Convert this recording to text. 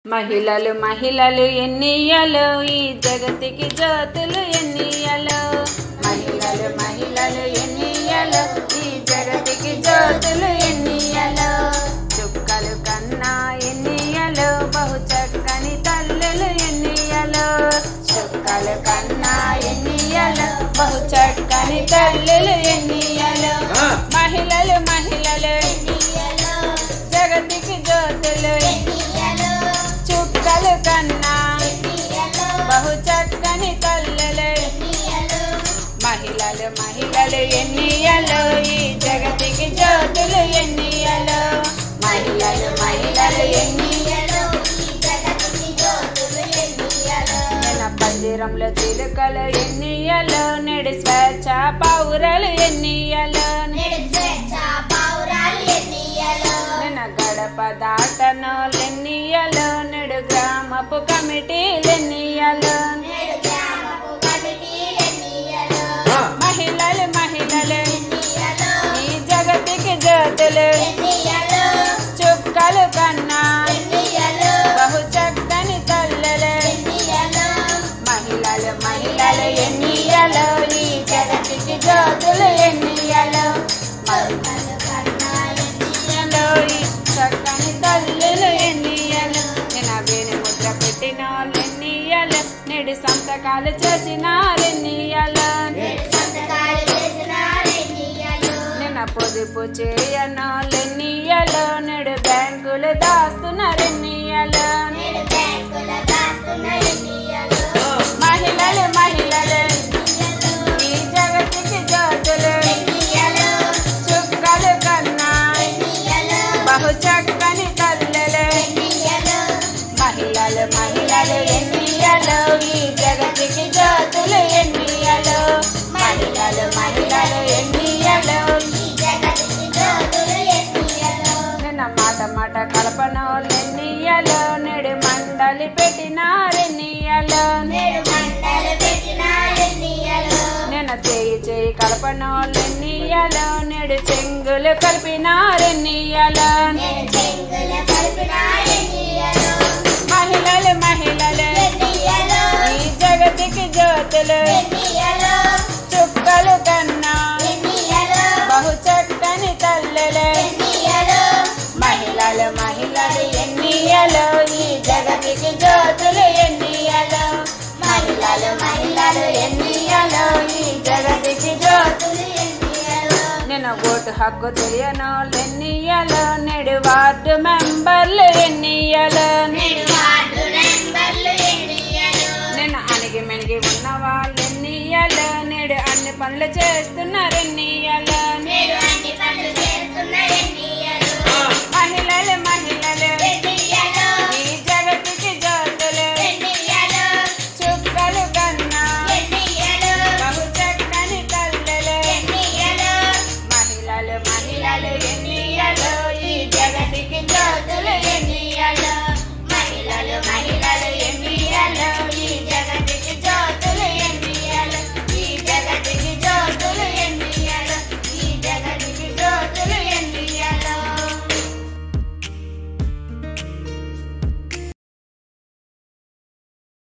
మహిళలు మహిళలు ఎన్నియలు ఈ జగతికి జ్యోతులు ఎన్నియలు మహిళలు మహిళలు ఎన్నియలు ఈ జగతికి జ్యోతులు ఎన్నియలు చుక్కలు కన్నా ఎన్నియలు బహు చక్కని తల్లులు ఎన్నియలు చుక్కలు కన్నా ఎన్నియలు బహు చక్కని తల్లులు ఎన్నియలు మహిళలు మహిళలు జగతికి జ్యోతులు చుక్కలు కన్నా బహు చక్కని తల్లులు మహిళలు మహిళలు ఎన్నియలు ఈ జగతికి జ్యోతులు ఎన్నియలు మహిళలు మహిళలు ఎన్నియలు నిన్న పందిరంలో చిలుకలు ఎన్నియలు నెడి స్వేచ్ఛ పౌరలు ఎన్నియలు నిన్న గడప దాటనోలు ఎన్నియలు నెడు గ్రామపు కమిటీలు ఎన్నియలు మహిళలు మహిళలు ఈ జగతికి జ్యోతులు చుక్కలు కన్నా బహు చక్కని తల్లులు మహిళలు మహిళలు ఎన్నియలు ఈ జగతికి జ్యోతులు ఎన్నియలు మహిళలు ఎన్నియలు ఈ చక్కని తల్లులు ఎన్నియలు నిన్న వేణి ముద్ర పెట్టిన వాళ్ళు ఎన్నియలు నేడు సంతకాలు చేసిన ఎన్నియలు నిన్న పొదుపు చేయనోళ్ళు ఎన్నియలు నేడు బ్యాంకులు దాస్తున్నారు ఎన్నియలు మహిళలు మహిళలు ఈ జగతికి జ్యోతులు చుక్కలు కన్నా బహు చక్కని తల్లులు మహిళలు మహిళలు ఎన్నియలు ఈ జగతికి జ్యోతులు ఎన్నియలు మహిళలు మహిళలు ఎన్నియలు నిన్న మాట మాట కలపనోళ్ళు ఎన్నియలు నేడు మండలి పెట్టినారెన్నియలు నిన్న చేయి చేయి కలపనోళ్ళు ఎన్నియలు నేడు చెంగులు కలిపినారెన్నియలు మహిళలు మహిళలు ఈ జగతికి జ్యోతులు చుక్కలు కన్నా బహు చక్కని తల్లులు మహిళలు మహిళలు ఎన్నియలు ఈ జగతికి జ్యోతులు ఎన్నియలు మహిళలు మహిళలు ఎన్నియలు ఈ జగతికి జ్యోతులు నేను ఓటు హక్కు తెలియనోళ్ళు ఎన్నియలు నేడు వార్డు మెంబర్లు ఎన్నియలు నేను అణిగి మెణిగి ఉన్న వాళ్ళు ఎన్నియలు నేడు అన్ని పనులు చేస్తున్నారు ఎన్నియలు